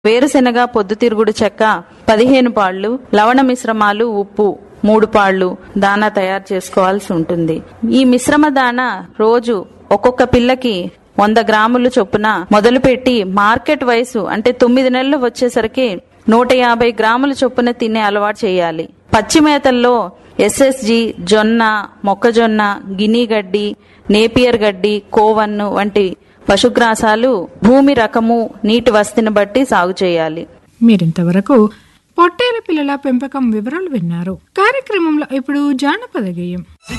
వేరుశెనగ పొద్దుతిరుగుడు చెక్క పదిహేను పాళ్లు లవణ మిశ్రమాలు ఉప్పు మూడు పాళ్లు దానా తయారు చేసుకోవాల్సి ఉంటుంది ఈ మిశ్రమ దానా రోజు ఒక్కొక్క పిల్లకి వంద గ్రాములు చొప్పున మొదలుపెట్టి మార్కెట్ వయసు అంటే తొమ్మిది నెలలు వచ్చేసరికి నూట యాభై గ్రాముల చొప్పున తినే అలవాటు చేయాలి పచ్చి మేతల్లో ఎస్ఎస్జి జొన్న మొక్కజొన్న గిని గడ్డి నేపియర్ గడ్డి కోవన్ను వంటి పశుగ్రాసాలు భూమి రకము నీటి వస్తిని బట్టి సాగు చేయాలి మీరింతవరకు పొట్టేల పిల్లల పెంపకం వివరాలు విన్నారు కార్యక్రమంలో ఇప్పుడు జానపద గేయం